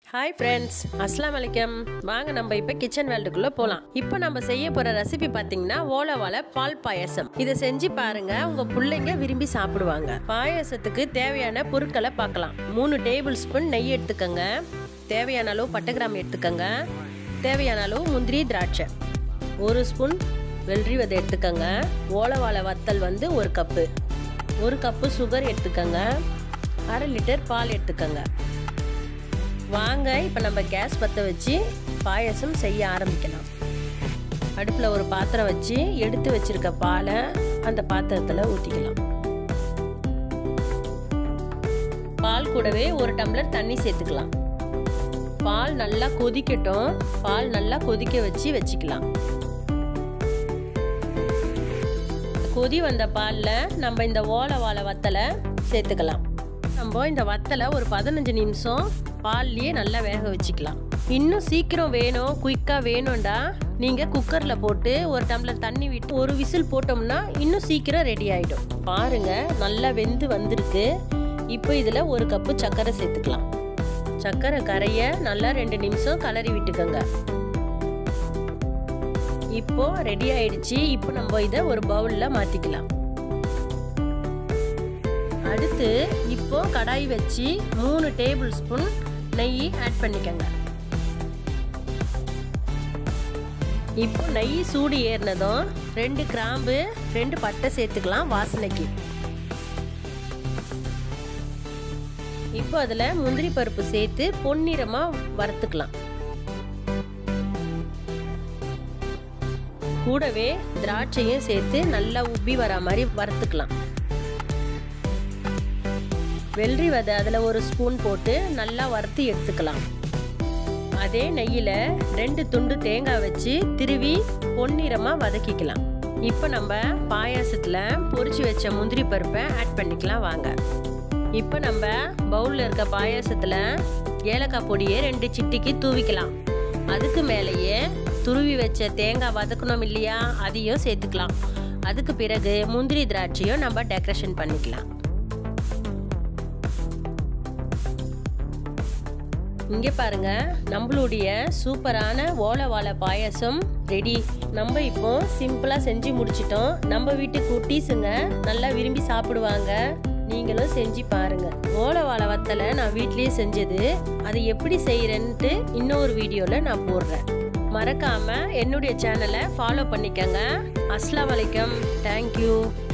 hi friends அஸ்லாம் வலைக்கம் வாங்க நம்ம இப்போ கிச்சன் வேல்டுக்குள்ளே போகலாம் இப்போ நம்ம செய்ய போகிற ரெசிபி பார்த்தீங்கன்னா ஓலவால பால் பாயசம் இதை செஞ்சு பாருங்க உங்கள் பிள்ளைங்க விரும்பி சாப்பிடுவாங்க பாயசத்துக்கு தேவையான பொருட்களை பார்க்கலாம் மூணு டேபிள் ஸ்பூன் நெய் எடுத்துக்கோங்க தேவையான அளவு பட்டை கிராம் எடுத்துக்கோங்க தேவையான அளவு முந்திரி திராட்சை ஒரு ஸ்பூன் வெள்ளரி விதை எடுத்துக்கோங்க ஓலவாழை வத்தல் வந்து ஒரு கப்பு ஒரு கப்பு சுகர் எடுத்துக்கோங்க அரை லிட்டர் பால் எடுத்துக்கோங்க வாங்க இப்போ நம்ம கேஸ் பற்ற வச்சு பாயசம் செய்ய ஆரம்பிக்கலாம் அடுப்பில் ஒரு பாத்திரம் வச்சு எடுத்து வச்சிருக்க பாலை அந்த பாத்திரத்தில் ஊற்றிக்கலாம் பால் கூடவே ஒரு டம்ளர் தண்ணி சேர்த்துக்கலாம் பால் நல்லா கொதிக்கட்டும் பால் நல்லா கொதிக்க வச்சு வச்சுக்கலாம் கொதி வந்த பாலில் நம்ம இந்த ஓலை வாழை வத்தலை சேர்த்துக்கலாம் நம்ம இந்த வத்தலை ஒரு பதினஞ்சு நிமிஷம் பால்லையே நல்லா வேக வச்சுக்கலாம் இன்னும் சீக்கிரம் வேணும் குயிக்காக வேணும்டா நீங்கள் குக்கரில் போட்டு ஒரு டம்ளர் தண்ணி விட்டு ஒரு விசில் போட்டோம்னா இன்னும் சீக்கிரம் ரெடி ஆகிடும் பாருங்க நல்லா வெந்து வந்திருக்கு இப்போ இதில் ஒரு கப்பு சர்க்கரை சேர்த்துக்கலாம் சர்க்கரை கரைய நல்லா ரெண்டு நிமிஷம் கலரி விட்டுக்கோங்க இப்போ ரெடி ஆயிடுச்சு இப்போ நம்ம இதை ஒரு பவுலில் மாற்றிக்கலாம் அடுத்து இப்போ கடாய் வச்சு மூணு டேபிள் ஸ்பூன் நெய் ஆட் பண்ணிக்கோங்க இப்போ நெய் சூடு ஏறினதும் ரெண்டு கிராம்பு ரெண்டு பட்டை சேர்த்துக்கலாம் வாசனைக்கு இப்போ அதில் முந்திரி பருப்பு சேர்த்து பொன்னிறமாக வறுத்துக்கலாம் கூடவே திராட்சையும் சேர்த்து நல்லா உப்பி வர மாதிரி வறுத்துக்கலாம் வெள்ளரி விதை அதில் ஒரு ஸ்பூன் போட்டு நல்லா வறுத்து எடுத்துக்கலாம் அதே நெய்யில் ரெண்டு துண்டு தேங்காய் வச்சு திருவி பொன்னிறமாக வதக்கிக்கலாம் இப்போ நம்ம பாயாசத்தில் பொரிச்சு வச்ச முந்திரி பருப்பை ஆட் பண்ணிக்கலாம் வாங்க இப்போ நம்ம பவுலில் இருக்க பாயாசத்தில் ஏலக்காய் பொடியை ரெண்டு சிட்டிக்கு தூவிக்கலாம் அதுக்கு மேலேயே துருவி வச்ச தேங்காய் வதக்கணும் இல்லையா அதையும் சேர்த்துக்கலாம் அதுக்கு பிறகு முந்திரி திராட்சையும் நம்ம டெக்கரேஷன் பண்ணிக்கலாம் இங்கே பாருங்க நம்மளுடைய சூப்பரான ஓலை வாழை பாயசம் ரெடி நம்ம இப்போ சிம்பிளாக செஞ்சு முடிச்சிட்டோம் நம்ம வீட்டு குட்டீஸுங்க நல்லா விரும்பி சாப்பிடுவாங்க நீங்களும் செஞ்சு பாருங்க ஓலை வாழை வத்தலை நான் வீட்லேயே செஞ்சது அதை எப்படி செய்கிறேன்ட்டு இன்னொரு வீடியோவில் நான் போடுறேன் மறக்காம என்னுடைய சேனலை ஃபாலோ பண்ணிக்கங்க அஸ்லாம் வலைக்கம் தேங்க்யூ